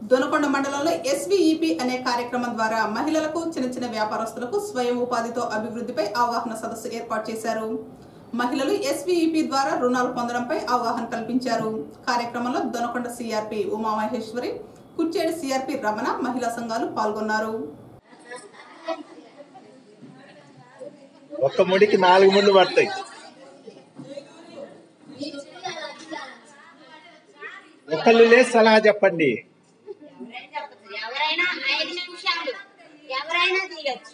దొనకొండ మండలంలో ఎస్వీఈపీ అనే కార్యక్రమం ద్వారా మహిళలకు చిన్న చిన్న వ్యాపారస్తులకు స్వయం ఉపాధితో అభివృద్ధిపై అవగాహన సదస్సు ఏర్పాటు చేశారు మహిళలు ఎస్వీఈపీ ద్వారా రుణాలు పొందడంపై అవగాహన కల్పించారు కార్యక్రమంలో దొనకొండ సిఆర్పి ఉమామహేశ్వరి కుచ్చేడి సిఆర్పి రమణ మహిళా సంఘాలు పాల్గొన్నారు ఒక్క ముడికి నాలుగు ముళ్ళు పడతాయి ఒకళ్ళు లేదు సలహా చెప్పండి ఎవరైనా ఐదు నిమిషాలు ఎవరైనా తీయచ్చు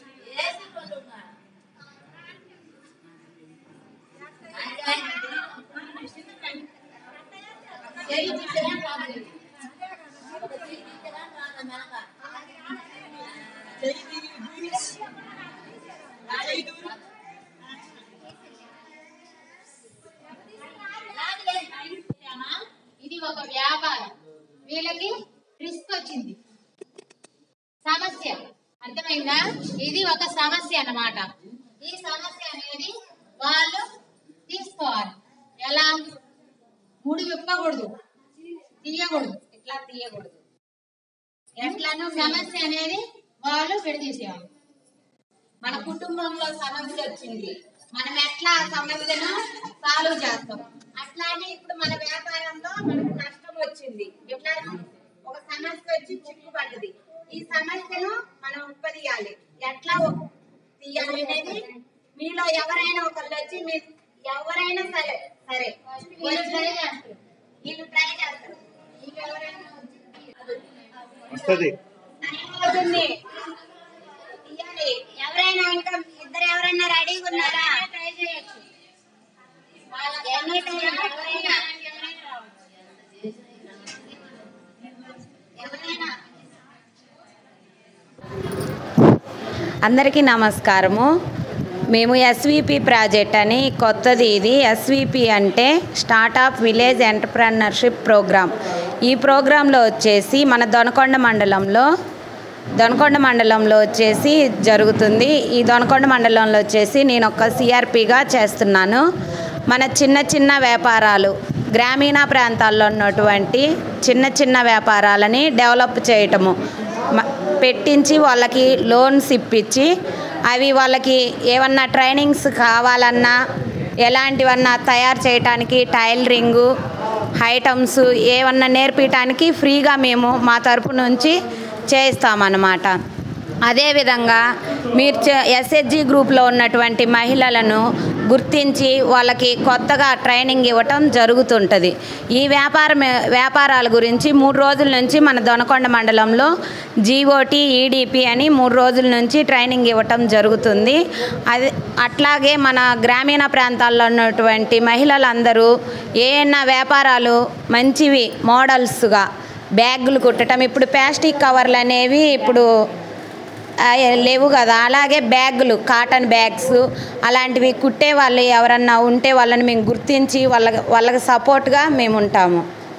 ఇది ఒక వ్యాపారం వీళ్ళకి రిస్క్ వచ్చింది సమస్య అర్థమైందా ఇది ఒక సమస్య అన్నమాట ఈ సమస్య అనేది వాళ్ళు తీసుకోవాలి ఎలా ముడి విప్పకూడదు తీయకూడదు ఇట్లా తీయకూడదు ఎట్లానో సమస్య అనేది వాళ్ళు విడదీసేయాలి మన కుటుంబంలో సమస్య వచ్చింది మనం ఎట్లా ఆ సమస్యను సాల్వ్ చేస్తాం అట్లానే ఇప్పుడు మన వ్యాపారంలో మనకు నష్టం వచ్చింది ఎట్లా ఒక సమస్య వచ్చి చిక్కుపడ్డది ఈ సమస్యను మనం ఉపదీయాలి ఎట్లా తీయాలి అనేది మీలో ఎవరైనా ఒకళ్ళు వచ్చి మీరు ఎవరైనా సరే సరే వీళ్ళు ట్రై చేస్తారు వీళ్ళు ట్రై చేస్తారు మీకు ఎవరైనా వచ్చి వస్తుంది అవుతుంది. తీయాలి. ఎవరైనా ఇంకా ఇద్దరు ఎవరైనా రెడీగా ఉన్నారా ట్రై చేయొచ్చు ఎనీ టైం ఎవరైనా ఎవరైనా అందరికీ నమస్కారము మేము ఎస్విపి ప్రాజెక్ట్ అని కొత్తది ఇది ఎస్విపి అంటే స్టార్టప్ విలేజ్ ఎంటర్ప్రెనర్షిప్ ప్రోగ్రామ్ ఈ ప్రోగ్రాంలో వచ్చేసి మన దొనకొండ మండలంలో దొనకొండ మండలంలో వచ్చేసి జరుగుతుంది ఈ దొనకొండ మండలంలో వచ్చేసి నేను ఒక సిఆర్పిగా చేస్తున్నాను మన చిన్న చిన్న వ్యాపారాలు గ్రామీణ ప్రాంతాల్లో ఉన్నటువంటి చిన్న చిన్న వ్యాపారాలని డెవలప్ చేయటము మ- పెట్టించి వాళ్ళకి లోన్స్ ఇప్పించి అవి వాళ్ళకి ఏమన్నా ట్రైనింగ్స్ కావాలన్నా ఎలాంటివన్నా తయారు చేయటానికి టైలరింగు ఐటమ్స్ ఏమన్నా నేర్పించడానికి ఫ్రీగా మేము మా తరపు నుంచి చేయిస్తామన్నమాట అదేవిధంగా మీరు ఎస్హెచ్జి గ్రూప్లో ఉన్నటువంటి మహిళలను గుర్తించి వాళ్ళకి కొత్తగా ట్రైనింగ్ ఇవ్వటం జరుగుతుంటుంది ఈ వ్యాపారం వ్యాపారాల గురించి మూడు రోజుల నుంచి మన దొనకొండ మండలంలో జీఓటీ ఈడిపి అని మూడు రోజుల నుంచి ట్రైనింగ్ ఇవ్వటం జరుగుతుంది అది అట్లాగే మన గ్రామీణ ప్రాంతాల్లో ఉన్నటువంటి మహిళలందరూ ఏమైనా వ్యాపారాలు మంచివి మోడల్స్గా బ్యాగులు కుట్టడం ఇప్పుడు ప్లాస్టిక్ కవర్లు అనేవి ఇప్పుడు ఆ, లేవు కదా అలాగే బ్యాగులు కాటన్ బ్యాగ్స్ అలాంటివి కుట్టే వాళ్ళు ఎవరన్నా ఉంటే వాళ్ళని మేము గుర్తించి వాళ్ళ వాళ్ళకి సపోర్ట్గా మేము ఉంటాము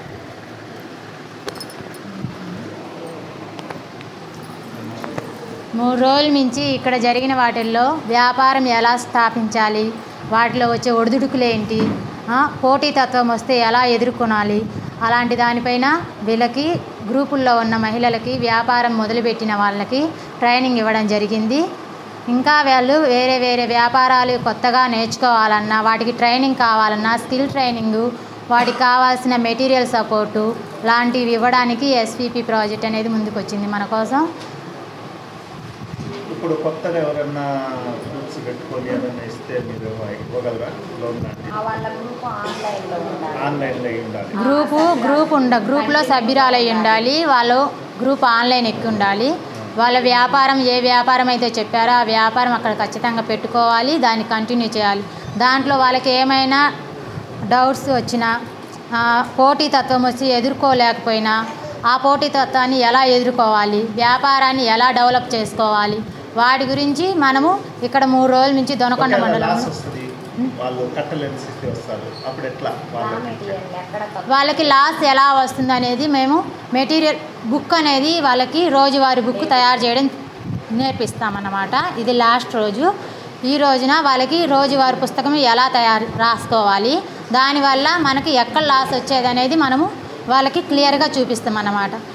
మూడు రోజుల నుంచి ఇక్కడ జరిగిన వాటిల్లో వ్యాపారం ఎలా స్థాపించాలి వాటిలో వచ్చే ఒడిదుడుకులు ఏంటి ఆ, పోటీతత్వం వస్తే ఎలా ఎదుర్కొనాలి అలాంటి దానిపైన వీళ్ళకి గ్రూపుల్లో ఉన్న మహిళలకి వ్యాపారం మొదలుపెట్టిన వాళ్ళకి ట్రైనింగ్ ఇవ్వడం జరిగింది ఇంకా వాళ్ళు వేరే వేరే వ్యాపారాలు కొత్తగా నేర్చుకోవాలన్నా వాటికి ట్రైనింగ్ కావాలన్నా స్కిల్ ట్రైనింగు వాటికి కావాల్సిన మెటీరియల్ సపోర్టు లాంటివి ఇవ్వడానికి ఎస్విపి ప్రాజెక్ట్ అనేది ముందుకు వచ్చింది మన కోసం ఇప్పుడు కొత్తగా ఎవరన్నా గ్రూప్స్ పెట్టుకొని ఏదైనా ఇస్తే మీరు ఇవ్వగలరా లోన్ లాంటిది వాళ్ళ గ్రూప్ ఆన్లైన్లో ఉండాలి ఆన్లైన్లో అయి ఉండాలి గ్రూపు గ్రూప్ ఉండ గ్రూప్లో సభ్యురాలై ఉండాలి వాళ్ళు గ్రూప్ ఆన్లైన్ ఎక్కి ఉండాలి వాళ్ళ వ్యాపారం ఏ వ్యాపారం అయితే చెప్పారో ఆ వ్యాపారం అక్కడ ఖచ్చితంగా పెట్టుకోవాలి దాన్ని కంటిన్యూ చేయాలి దాంట్లో వాళ్ళకి ఏమైనా డౌట్స్ వచ్చినా ఆ, పోటీతత్వం వచ్చి ఎదుర్కోలేకపోయినా ఆ పోటీతత్వాన్ని ఎలా ఎదుర్కోవాలి వ్యాపారాన్ని ఎలా డెవలప్ చేసుకోవాలి వాటి గురించి మనము ఇక్కడ మూడు రోజుల నుంచి దొనకొండ ఒకవేళ మండలం లాస్ వస్తుంది వాళ్ళు కట్టలేని స్థితి వస్తారు అప్పుడు ఎట్లా వాళ్ళకి ఎక్కడ వాళ్ళకి లాస్ ఎలా వస్తుంది అనేది మేము మెటీరియల్ బుక్ అనేది వాళ్ళకి రోజువారీ బుక్ తయారు చేయడం నేర్పిస్తామన్నమాట ఇది లాస్ట్ రోజు ఈ రోజున వాళ్ళకి రోజువారీ పుస్తకం ఎలా తయారు రాసుకోవాలి దానివల్ల మనకి ఎక్కడ లాస్ వచ్చేది అనేది మనము వాళ్ళకి క్లియర్గా చూపిస్తాం అన్నమాట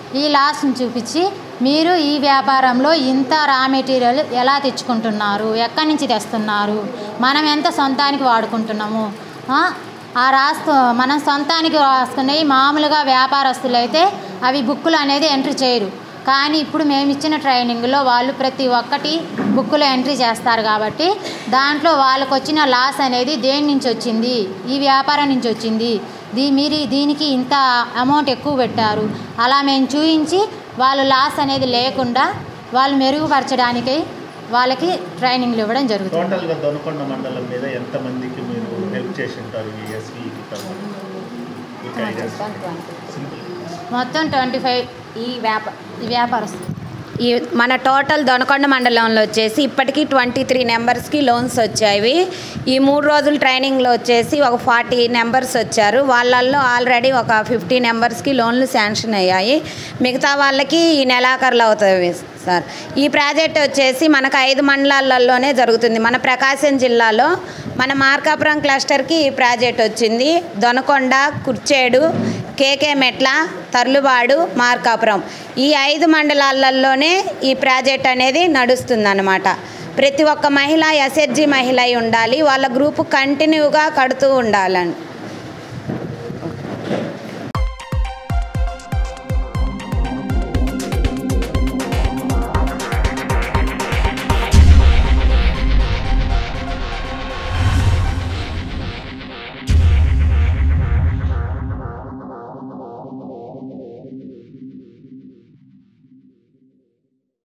ఈ లాస్ట్ని చూపించి మీరు ఈ వ్యాపారంలో ఇంత రా మెటీరియల్ ఎలా తెచ్చుకుంటున్నారు ఎక్కడి నుంచి తెస్తున్నారు మనం ఎంత సొంతానికి వాడుకుంటున్నాము ఆ, ఆ రాస్తూ మనం సొంతానికి రాసుకునేవి మామూలుగా వ్యాపారస్తులు అయితే అవి బుక్కులు అనేది ఎంట్రీ చేయరు కానీ ఇప్పుడు మేము ఇచ్చిన ట్రైనింగ్లో వాళ్ళు ప్రతి ఒక్కటి బుక్లో ఎంట్రీ చేస్తారు కాబట్టి దాంట్లో వాళ్ళకు వచ్చిన లాస్ అనేది దేని నుంచి వచ్చింది ఈ వ్యాపారం నుంచి వచ్చింది దీ మీరు దీనికి ఇంత అమౌంట్ ఎక్కువ పెట్టారు అలా మేము చూపించి వాళ్ళు లాస్ అనేది లేకుండా వాళ్ళు మెరుగుపరచడానికి వాళ్ళకి ట్రైనింగ్లు ఇవ్వడం జరుగుతుంది టోటల్గా దొనకొండ మండలం మీద ఎంతమందికి మీరు హెల్ప్ చేసి ఉంటారు ఈ ఎస్వి సింపుల్ మొత్తం ట్వంటీ ఫైవ్ ఈ వ్యాప ఈ వ్యాపారస్తులు ఈ మన టోటల్ దొనకొండ మండలంలో వచ్చేసి ఇప్పటికీ ట్వంటీ త్రీ నెంబర్స్కి లోన్స్ వచ్చాయి ఈ మూడు రోజుల ట్రైనింగ్లో వచ్చేసి ఒక ఫార్టీ నెంబర్స్ వచ్చారు వాళ్ళల్లో ఆల్రెడీ ఒక ఫిఫ్టీ నెంబర్స్కి లోన్లు శాంక్షన్ అయ్యాయి మిగతా వాళ్ళకి ఈ నెలాఖరులు అవుతాయి సార్ ఈ ప్రాజెక్ట్ వచ్చేసి మనకు ఐదు మండలాలలోనే జరుగుతుంది మన ప్రకాశం జిల్లాలో మన మార్కాపురం క్లస్టర్కి ఈ ప్రాజెక్ట్ వచ్చింది దొనకొండ కుర్చేడు కేకే మెట్ల తర్లుబాడు మార్కాపురం ఈ ఐదు మండలాలలోనే ఈ ప్రాజెక్ట్ అనేది నడుస్తుందన్నమాట ప్రతి ఒక్క మహిళ ఎస్హెచ్జి మహిళ అయి ఉండాలి వాళ్ళ గ్రూపు కంటిన్యూగా కడుతూ ఉండాలని